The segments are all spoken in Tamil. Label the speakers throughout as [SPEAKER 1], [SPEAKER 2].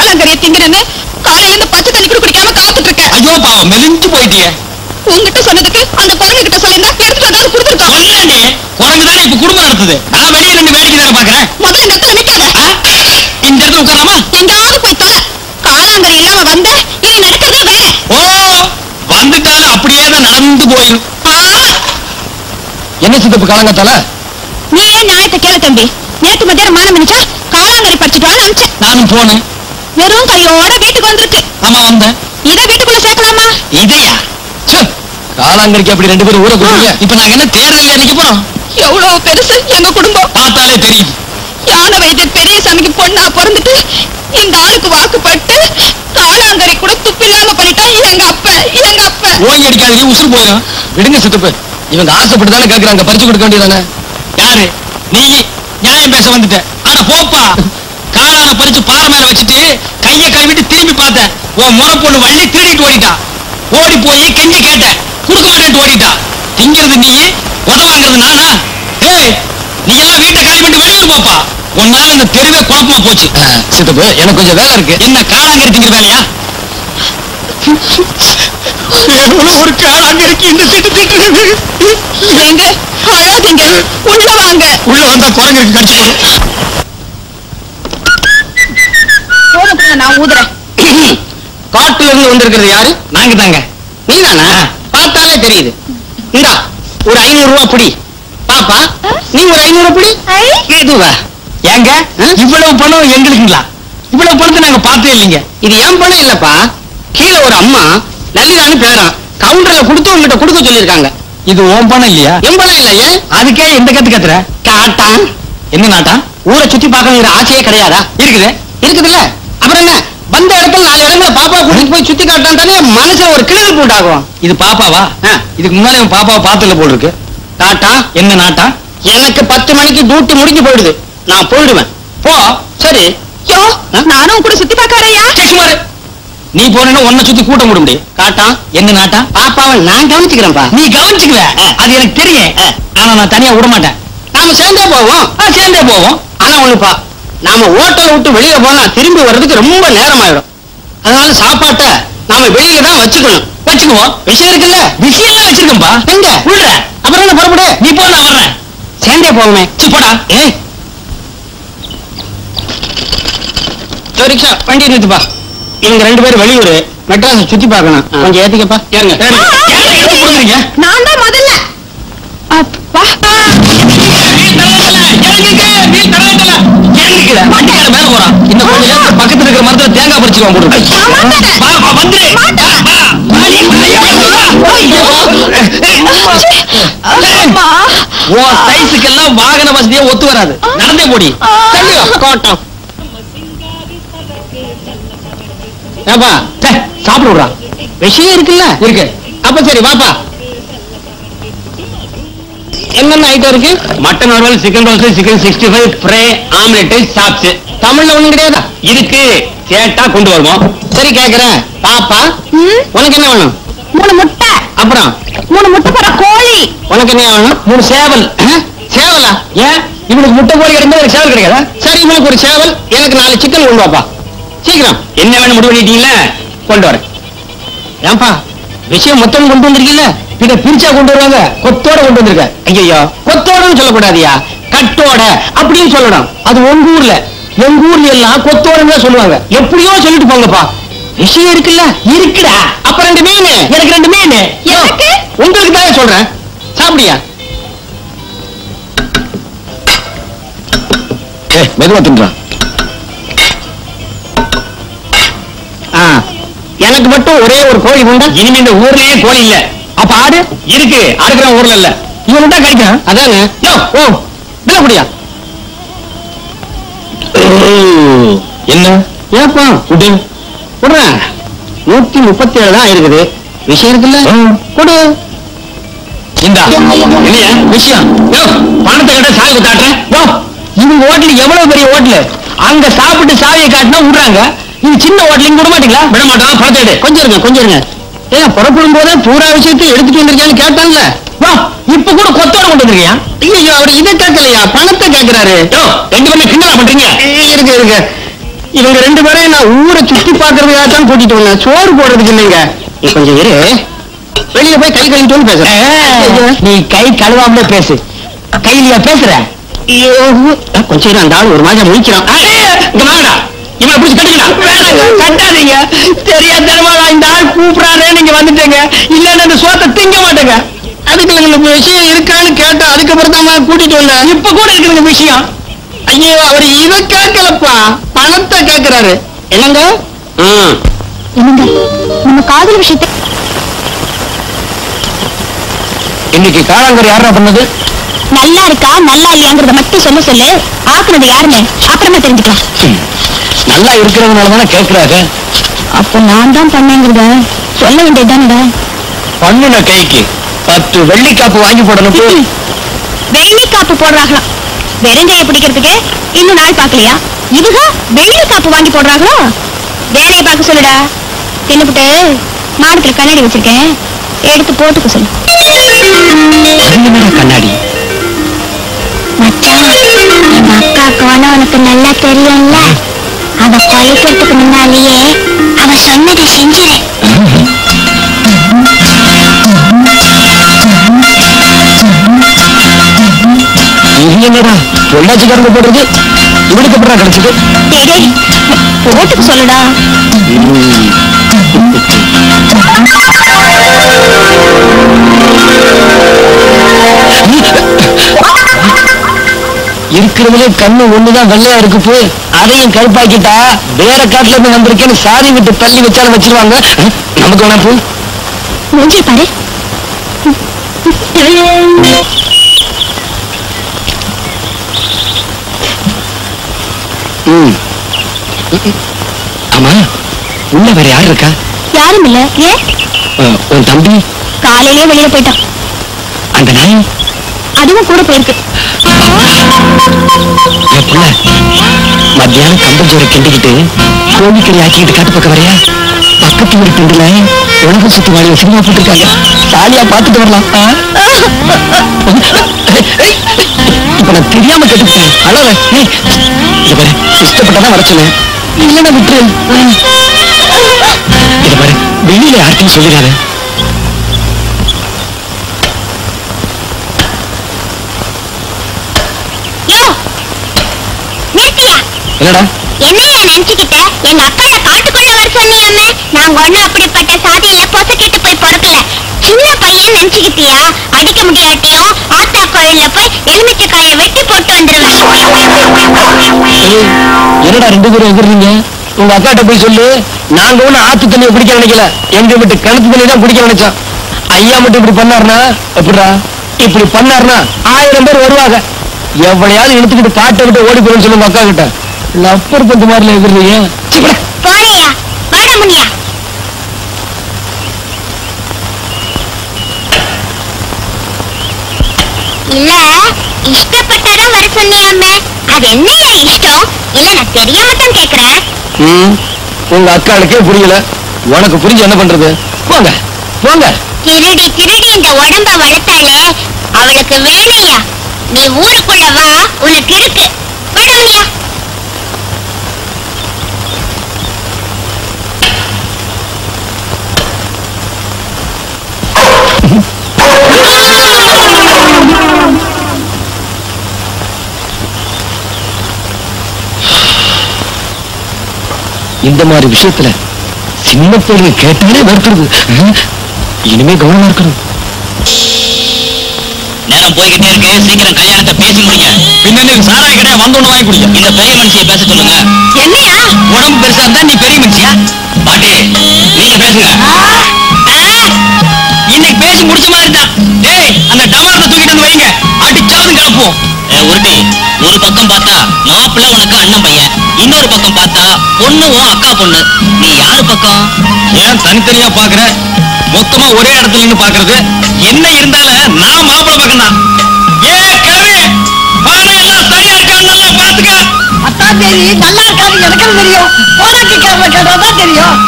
[SPEAKER 1] காளாங்கறியை திங்கிறேன்னு காலையில இருந்து பச்சை தண்ணி கூட குடிக்காம காத்துட்டு இருக்கேன்
[SPEAKER 2] ஐயோ பாவம் மெலிஞ்சு போயிட்டியே
[SPEAKER 1] உங்ககிட்ட சொன்னதுக்கு அந்த குழந்தை கிட்ட சொல்லிருந்தா எடுத்துட்டு வந்தாலும் கொடுத்துருக்கோம்
[SPEAKER 2] சொன்னேன்டி குரங்கு தானே இப்ப குடும்பம் நடத்துது நான் வெளியே நின்று வேடிக்கை தானே பாக்குறேன்
[SPEAKER 1] முதல்ல இந்த இடத்துல நிக்காத
[SPEAKER 2] இந்த இடத்துல உட்காராமா
[SPEAKER 1] எங்காவது போய் தொலை காளாங்கறி இல்லாம வந்த இனி நடக்கிறதே வேற
[SPEAKER 2] ஓ வந்துட்டாலும் அப்படியே தான் நடந்து போயிடும் என்ன சித்தப்பு காலங்கத்தால
[SPEAKER 1] நீ ஏன் நியாயத்தை கேளு தம்பி நேத்து மத்தியானம் மானம் நினைச்சா காளாங்கறி பறிச்சுட்டு வான்னு அனுப்பிச்சேன்
[SPEAKER 2] நானும் போனேன்
[SPEAKER 1] வெறும் கையோட வீட்டுக்கு வந்திருக்கு
[SPEAKER 2] ஆமா வந்தேன்
[SPEAKER 1] இதை வீட்டுக்குள்ள சேர்க்கலாமா
[SPEAKER 2] இதையா ச்சே, காளாங்கறிக்கு அப்படி ரெண்டு பேரும் ஊற கொடுத்தீங்க இப்ப நாங்க என்ன தேர்தல் நினைக்க போறோம்
[SPEAKER 1] எவ்வளவு பெருசு எங்க குடும்பம்
[SPEAKER 2] பார்த்தாலே தெரியுது
[SPEAKER 1] யானை வைத்தியர் பெரியசாமிக்கு பொண்ணா பிறந்துட்டு இந்த ஆளுக்கு வாக்குப்பட்டு காளாங்கறி கூட துப்பில்லாம பண்ணிட்டான் எங்க அப்ப எங்க அப்ப
[SPEAKER 2] ஓங்கி அடிக்காதீங்க உசுறு போயிடும் விடுங்க சித்தப்பு இவங்க ஆசைப்பட்டு தானே கேட்கறாங்க பறிச்சு கொடுக்க வேண்டியதானே யாரு நீ நியாயம் பேச வந்துட்ட ஆனா போப்பா காளான பறிச்சு பாறை மேல வச்சுட்டு கைய கழுவிட்டு திரும்பி பார்த்தேன் உன் முறை பொண்ணு வள்ளி திருடிட்டு ஓடிட்டா ஓடி போய் கெஞ்சி கேட்டேன் கொடுக்க மாட்டேன்ட்டு ஓடிட்டா திங்கிறது நீ உதவாங்கிறது நானா ஏய் நீ எல்லாம் வீட்டை காலி பண்ணிட்டு வெளியூர் போப்பா உன்னால இந்த தெருவே குழப்பமா போச்சு சித்தப்பு எனக்கு கொஞ்சம் வேலை இருக்கு என்ன காளாங்கறி திங்கிற வேலையா ஒரு காளாங்கறிக்கு இந்த திட்டு திட்டுறது
[SPEAKER 1] எங்க அழாதீங்க உள்ள வாங்க
[SPEAKER 2] உள்ள வந்தா குரங்குக்கு கடிச்சு
[SPEAKER 1] போதும் போதும், நான் ஊதுறேன்
[SPEAKER 2] காட்டுல இருந்து வந்திருக்கிறது யாரு நாங்க தாங்க நீதானா பார்த்தாலே தெரியுது இந்தா ஒரு ஐநூறு ரூபாய் புடி பாப்பா நீ ஒரு ஐநூறு புடி இதுவா ஏங்க இவ்வளவு பணம் எங்களுக்குங்களா இவ்வளவு பணத்தை நாங்க பார்த்தே இல்லைங்க இது ஏன் பணம் இல்லப்பா கீழே ஒரு அம்மா நல்லிதான்னு பேரா கவுண்டர்ல கொடுத்து உங்ககிட்ட கொடுக்க சொல்லிருக்காங்க இது உன் பணம் இல்லையா என் பணம் இல்ல ஏன் அதுக்கே எந்த கத்து கத்துற காட்டான் என்ன நாட்டா ஊரை சுத்தி பார்க்கணுங்கிற ஆசையே கிடையாதா இருக்குது இருக்குதுல்ல அப்புறம் என்ன வந்த இடத்துல நாலு இடங்களை பாப்பா கூட்டிட்டு போய் சுத்தி காட்டான் தானே மனசுல ஒரு கிழல் போட்டாகும் இது பாப்பாவா இதுக்கு முன்னாடி அவன் பாப்பாவை பார்த்ததுல போல் இருக்கு நாட்டா என்ன நாட்டா எனக்கு பத்து மணிக்கு டியூட்டி முடிஞ்சு போயிடுது நான் போயிடுவேன் போ சரி
[SPEAKER 1] யோ நானும் கூட சுத்தி பார்க்கறையா
[SPEAKER 2] சுமாரு நீ போனா உன்னை சுத்தி கூட்ட முடிய முடியும் காட்டா என்ன நாட்டா பாப்பாவை நான் கவனிச்சுக்கிறேன்ப்பா நீ கவனிச்சுக்குவ அது எனக்கு தெரியும் ஆனா நான் தனியா விட மாட்டேன் நாம சேர்ந்தே போவோம் சேர்ந்தே போவோம் ஆனா ஒண்ணுப்பா நாம ஹோட்டலை விட்டு வெளியே போனா திரும்பி வர்றதுக்கு ரொம்ப நேரம் ஆயிடும் அதனால சாப்பாட்டை நாம வெளியில தான் வச்சுக்கணும் வச்சுக்குவோம் விஷயம் இருக்குல்ல விஷயம் எல்லாம் வச்சிருக்கோம்பா எங்க உள்ள அப்புறம் என்ன புறப்படு நீ போ நான் வர்றேன் சேர்ந்தே போவோமே சி போடா ஏய் சரி, ரிக்ஷா வண்டி நிறுத்துப்பா இவங்க ரெண்டு பேரும் வெளியூர் மெட்ராஸ் சுத்தி பார்க்கணும் கொஞ்சம் ஏத்திக்கப்பா ஏறுங்க
[SPEAKER 1] நான் தான் முதல்ல அப்பா
[SPEAKER 2] பக்கத்துல இருக்கிற மரத்துல தேங்காய் பறிச்சுக்குவான் போட்டு
[SPEAKER 1] அம்மா
[SPEAKER 2] உன் சைஸுக்கெல்லாம் வாகன வசதியே ஒத்து வராது நடந்தே போடி கோட்டம் ஏப்பா சே, சாப்பிட விடுறா விஷயம் இருக்குல்ல இருக்கு அப்ப சரி வாப்பா என்னென்ன ஐட்டம் இருக்கு மட்டன் வறுவல் chicken roll chicken sixty five fry omelette chops தமிழ்ல ஒண்ணும் கிடையாதா இருக்கு கேட்டா கொண்டு வருவோம் சரி கேக்குறேன் பாப்பா
[SPEAKER 1] ம்,
[SPEAKER 2] உனக்கு என்ன வேணும்
[SPEAKER 1] மூணு முட்டை
[SPEAKER 2] அப்புறம்
[SPEAKER 1] மூணு முட்டை போற கோழி
[SPEAKER 2] உனக்கு என்ன வேணும் மூணு சேவல் அஹ், சேவலா ஏன் இவனுக்கு முட்டை கோழி கிடைக்கும் எனக்கு சேவல் கிடைக்காதா சரி இவனுக்கு ஒரு சேவல் எனக்கு நாலு சிக்கன் கொண்டு வாப்பா சீக்கிரம் என்ன வேணும் முடிவு பண்ணிட்டீங்களா கொண்டு வரேன் ஏன்பா விஷயம் மொத்தம் கொண்டு வந்திருக்கீல்ல இத பிரிச்சா கொண்டு வருவாங்க கொத்தோட கொண்டு வந்திருக்க ஐயோ கொத்தோடன்னு சொல்லக்கூடாதியா கட்டோட அப்படின்னு சொல்லணும் அது உங்க ஊர்ல எங்க ஊர்ல எல்லாம் கொத்தோடன்னு தான் சொல்லுவாங்க எப்படியோ சொல்லிட்டு போங்கப்பா விஷயம் இருக்குல்ல இருக்குடா அப்ப ரெண்டு மீன் எனக்கு ரெண்டு மீன்
[SPEAKER 1] எனக்கு?
[SPEAKER 2] உங்களுக்கு தான் சொல்றேன் சாப்பிடியா மெதுவா தின்றான் எனக்கு மட்டும் ஒரே ஒரு கோழி உண்டா இனிமே இந்த ஊர்லயே கோழி இல்ல அப்ப ஆடு இருக்கு ஆடுகிற ஊர்ல இல்ல இவன் தான் கிடைக்கும் அதானே யோ ஓ வில குடியா என்ன ஏப்பா குடு குடுறேன் நூத்தி முப்பத்தி ஏழு தான் இருக்குது விஷயம் இருக்குல்ல கொடு இந்தா இல்லையா விஷயம் யோ பணத்தை கிட்ட சாவி காட்டுறேன் யோ இவங்க ஹோட்டல் எவ்வளவு பெரிய ஹோட்டல் அங்க சாப்பிட்டு சாவியை காட்டினா விடுறாங்க இது சின்ன ஹோட்டல் இங்க விட மாட்டீங்களா விட மாட்டோம் பணத்தை எடு கொஞ்சம் இருங்க கொஞ்சம் இருங்க ஏன் புறப்படும் போதே பூரா விஷயத்தை எடுத்துட்டு வந்திருக்கியான்னு கேட்டான்ல வா இப்ப கூட கொத்தோட கொண்டு வந்திருக்கியா ஐயோ அவர் இதை கேட்கலையா பணத்தை கேட்கிறாரு யோ ரெண்டு பேரும் கிண்டலா பண்றீங்க இருக்கு இருக்கு இவங்க ரெண்டு பேரையும் நான் ஊரை சுத்தி பாக்குறதுக்காக தான் கூட்டிட்டு வந்தேன் சோறு போடுறதுக்கு இல்லைங்க நீ கொஞ்சம் இரு வெளியில போய் கை கழுவிட்டு வந்து பேசுறேன்
[SPEAKER 3] நீ கை கழுவாமலே பேசு கையிலயா பேசுற
[SPEAKER 2] ஐயோ, கொஞ்சம் இரு, அந்த ஆள் ஒரு மாதிரி முடிக்கிறான் இங்க வாங்கடா இவனை பிடிச்சி கட்டிக்கலாம்
[SPEAKER 3] கட்டாதீங்க தெரியாதனமா நான் இந்த ஆள் கூப்பிடாரே நீங்க வந்துட்டீங்க இல்லன்னா இந்த சோத்தை திங்க மாட்டேங்க
[SPEAKER 2] அதுக்கு எங்களுக்கு விஷயம் இருக்கான்னு கேட்டா அதுக்கப்புறம் தான் நான் கூட்டிட்டு வந்தேன்
[SPEAKER 3] இப்ப கூட இருக்குதுங்க விஷயம்
[SPEAKER 2] ஐயோ அவர் இதை கேட்கலப்பா பணத்தை கேட்கிறாரு என்னங்க
[SPEAKER 1] என்னங்க நம்ம காதல் விஷயத்தை
[SPEAKER 2] இன்னைக்கு காளாங்கரை யாரா பண்ணது
[SPEAKER 1] நல்லா இருக்கா நல்லா இல்லையாங்கிறத மட்டும் சொல்ல சொல்லு ஆக்குனது யாருன்னு அப்புறமா தெரிஞ்சுக்கலாம்
[SPEAKER 2] நல்லா இருக்கிறதுனால தானே கேட்கிறாரு
[SPEAKER 1] அப்ப நான் தான் பண்ணேங்கிறத சொல்ல வேண்டியதுதானடா
[SPEAKER 2] பண்ணுன கைக்கு பத்து வெள்ளிக்காப்பு வாங்கி போடணும் போ.
[SPEAKER 1] வெள்ளி காப்பு போடுறாங்களாம் வெறுங்கைய பிடிக்கிறதுக்கு இன்னும் நாள் பார்க்கலையா இவங்க வெள்ளி காப்பு வாங்கி போடுறாங்களோ வேலையை பார்க்க சொல்லுடா தின்னுபிட்டு மாடத்துல கண்ணாடி வச்சிருக்கேன் எடுத்து போட்டுக்க சொல்லு
[SPEAKER 2] அது என்னடா கண்ணாடி
[SPEAKER 1] மச்சான் எங்க அக்கா கோணம் உனக்கு நல்லா தெரியும்ல அவ கொலைக்கிறதுக்கு முன்னாலேயே அவ சொன்னதை செஞ்சிரு
[SPEAKER 2] இது என்னடா பொள்ளாச்சிக்காரங்க போடுறது இவனுக்கு அப்புறம் கிடைச்சது
[SPEAKER 1] டேய், டேய், போட்டுக்க சொல்லுடா
[SPEAKER 2] இருக்கிறதுலே கண்ணு ஒண்ணுதான் வெள்ளையா இருக்கு போய் அதையும் கருப்பாக்கிட்டா வேற காட்டுல இருந்து வந்திருக்கேன்னு சாதி விட்டு தள்ளி வச்சாலும் வச்சிருவாங்க நமக்கு வேணா போ
[SPEAKER 1] மூஞ்சி பாரு
[SPEAKER 2] ம். ஆமா உள்ள வேற யார் இருக்கா
[SPEAKER 1] யாரும் இல்ல ஏன்
[SPEAKER 2] அஹ், உன் தம்பி
[SPEAKER 1] காலையிலேயே வெளியில போயிட்டான்
[SPEAKER 2] அந்த நாய்
[SPEAKER 1] அதுவும் கூட போயிருக்கு
[SPEAKER 2] என் புள்ள மத்தியானம் கம்பஞ்சோரை கிண்டிக்கிட்டு கோழிக்கறி ஆக்கிக்கிட்டு காட்டு பக்கம் வரையா பக்கத்து வீடு பிண்டுல உலக சுத்து வாழிய சினிமா போட்டிருக்காங்க ஜாலியா பார்த்துட்டு வரலாம் ஆ? இப்ப நான் தெரியாம கேட்டுக்கிட்டேன் அழல ஏய், இது பாரு இஷ்டப்பட்டதான் வர சொன்னேன் இல்லைன்னா விட்டுரு ஆ. இது பாரு வெளியில யார்கிட்டயும் சொல்லிடாத
[SPEAKER 1] யோ நிறுத்தியா
[SPEAKER 2] என்னடா
[SPEAKER 1] என்னையா நினைச்சுக்கிட்ட எங்க அக்கால காட்டுக்குள்ள வர சொன்னியாமே நாங்க ஒண்ணும் அப்படிப்பட்ட சாதியில பொசக்கிட்டு போய் பிறக்கல சின்ன பையன் நினைச்சுக்கிட்டியா அடிக்க முடியாட்டியும் ஆத்தா கோயில்ல போய் எலுமிச்சக்காய வெட்டி போட்டு வந்துருவேன்
[SPEAKER 2] ஏய், என்னடா ரெண்டு பேரும் எதிர்றீங்க உங்க அக்காட்ட போய் சொல்லு நாங்க ஒண்ணு ஆத்து தண்ணியை குடிக்க நினைக்கல எங்க வீட்டு கிணத்து தண்ணி தான் குடிக்க நினைச்சோம் ஐயா மட்டும் இப்படி பண்ணாருனா எப்படிடா இப்படி பண்ணாருனா ஆயிரம் பேர் வருவாங்க எவ்வளையாவது இழுத்துக்கிட்டு காட்டை விட்டு ஓடி போயிடும் சொல்லுங்க அக்கா கிட்ட லப்பர் பந்து மாதிரில எதிர்றீங்க சீ, போடா.
[SPEAKER 1] போறியா வாடா முனியா இல்ல இஷ்டப்பட்டாதான் வர சொன்னியாமே அது என்னையா இஷ்டம் இல்ல நான் தெரியாம தான் கேக்குறேன்
[SPEAKER 2] ம், உங்க அக்காளுக்கே புரியல உனக்கு புரிஞ்சு என்ன பண்றது போங்க போங்க
[SPEAKER 1] திருடி திருடி இந்த உடம்ப வளர்த்தாலே அவளுக்கு வேலையா நீ ஊருக்குள்ள வா உனக்கு இருக்கு வாடா முனியா
[SPEAKER 2] இந்த மாதிரி விஷயத்துல சின்ன பிள்ளைங்க கேட்டாலே வருத்துறது இனிமே கவனமா இருக்கணும்
[SPEAKER 4] நேரம் போய்கிட்டே இருக்கு சீக்கிரம் கல்யாணத்தை பேசி முடிங்க
[SPEAKER 2] பின்ன சாராய கடையா வந்தோன்னு வாங்கி குடிக்க
[SPEAKER 4] இந்த பெரிய மனுஷியை பேச சொல்லுங்க
[SPEAKER 1] என்னையா
[SPEAKER 4] உடம்பு பெருசா இருந்தா நீ பெரிய மனுஷியா பாட்டி நீங்க பேசுங்க இன்னைக்கு பேசி முடிச்ச மாதிரி தான் டேய் அந்த டமாரத்தை தூக்கிட்டு வந்து வைங்க அடிச்சாவது கிளப்புவோம் உருட்டி ஒரு பக்கம் பார்த்தா மாப்பிள்ளை உனக்கு அண்ணன் பையன் இன்னொரு பக்கம் பார்த்தா பொண்ணு உன் அக்கா பொண்ணு நீ யாரு பக்கம்
[SPEAKER 2] ஏன் தனித்தனியா பாக்குற மொத்தமா ஒரே இடத்துல நின்னு பாக்குறது
[SPEAKER 4] என்ன இருந்தாலும் நான் மாப்பிள்ளை பக்கம் தான் ஏ கிழவி பணம் எல்லாம் சரியா இருக்கான்னு நல்லா பாத்துக்க
[SPEAKER 3] அத்தான் தேதி நல்லா இருக்காது எனக்கு தெரியும் போராட்டிக்காரங்க கேட்டாதான் தெரியும்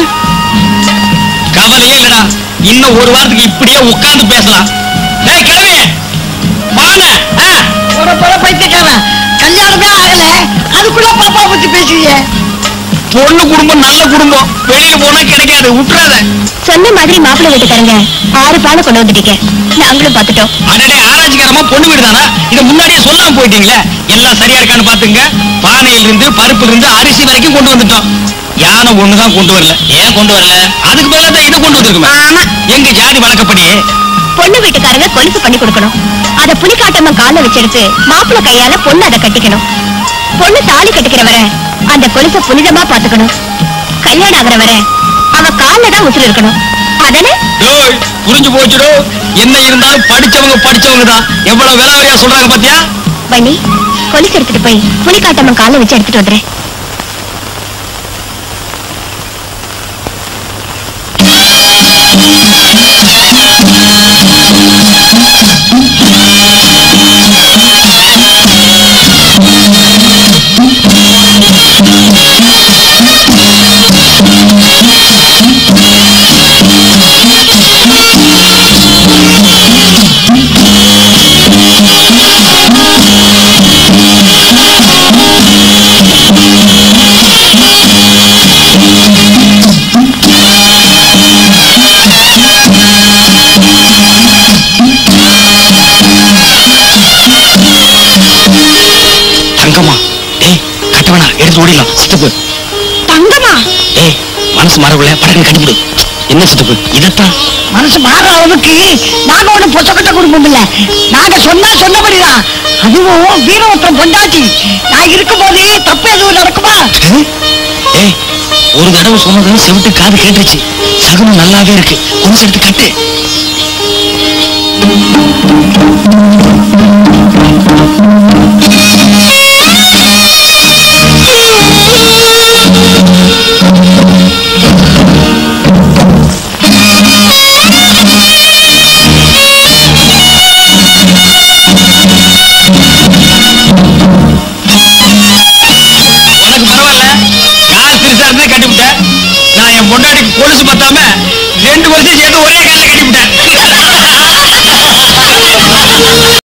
[SPEAKER 4] கவலையே இல்லடா இன்னும் ஒரு வாரத்துக்கு இப்படியே உட்கார்ந்து பேசலாம் டேய் கிழவி வாங்க
[SPEAKER 3] ஒரு பல பைத்தியக்காரன் கல்யாணமே ஆகல அதுக்குள்ள பாப்பா பத்தி பேசுவீங்க பொண்ணு குடும்பம் நல்ல குடும்பம் வெளியே போனா கிடைக்காது விட்டுறாத
[SPEAKER 1] சொன்ன மாதிரி மாப்பிள்ளை வீட்டுக்காரங்க ஆறு பானை கொண்டு வந்துட்டீங்க நாங்களும் பார்த்துட்டோம்
[SPEAKER 3] அடடே ஆராய்ச்சிக்காரமா பொண்ணு வீடு தானா இதை முன்னாடியே சொல்லாம போயிட்டீங்களே எல்லாம் சரியா இருக்கான்னு பாத்துங்க பானையில இருந்து பருப்புல இருந்து அரிசி வரைக்கும் கொண்டு வந்துட்டோம் யானை ஒண்ணுதான் கொண்டு வரல
[SPEAKER 4] ஏன் கொண்டு வரல
[SPEAKER 3] அதுக்கு பதிலா தான் இதை கொண்டு வந்திருக்குமே
[SPEAKER 1] ஆமா
[SPEAKER 3] எங்க ஜாதி வழக்கப்படி
[SPEAKER 1] பொண்ணு வீட்டுக்காரங்க கொலுசு பண்ணி கொடுக்கணும் அத புலிக்காட்டம்மா கால்ல வச்செடுத்து மாப்பிள்ளை கையால பொண்ணு அதை கட்டிக்கணும் பொண்ணு தாலி கட்டிக்கிற வரை அந்த கொலுசை புனிதமா பாத்துக்கணும் கல்யாணம் ஆகுற வரை அவ கால்ல தான் உசுறு இருக்கணும் அதானே
[SPEAKER 3] டேய், புரிஞ்சு போச்சுடோ என்ன இருந்தாலும் படிச்சவங்க படிச்சவங்க தான் எவ்வளவு விலாவரியா சொல்றாங்க பாத்தியா
[SPEAKER 1] வள்ளி கொலுசு எடுத்துட்டு போய் புலிக்காட்டம்மா கால்ல வச்சு எடுத்துட்டு வந்துடுறேன்
[SPEAKER 3] தங்கம்மா ஏய் கட்டவனா எடுத்து ஓடிடலாம் சித்தப்பு
[SPEAKER 1] தங்கமா
[SPEAKER 3] ஏய் மனசு மாறவில்லை படகு கண்டுபிடு என்ன சித்தப்பு இதத்தான்
[SPEAKER 2] மனசு மாற அளவுக்கு நாங்க ஒண்ணு பொசக்கட்ட குடும்பம் இல்ல நாங்க சொன்னா சொன்னபடிதான் அதுவும் வீரவத்தம் பொண்டாட்டி நான் இருக்கும் போது தப்பு எதுவும் நடக்குமா
[SPEAKER 3] ஏய் ஒரு தடவை சொன்னதும் செவிட்டு காது கேட்டுருச்சு சகுனம் நல்லாவே இருக்கு கொஞ்சம் எடுத்து கட்டு உனக்கு பரவாயில்ல கால் திருசா இருந்து கட்டிவிட்டேன் நான் என் பொண்டாட்டிக்கு கொலுசு பத்தாம ரெண்டு வருஷம் சேர்த்து ஒரே கால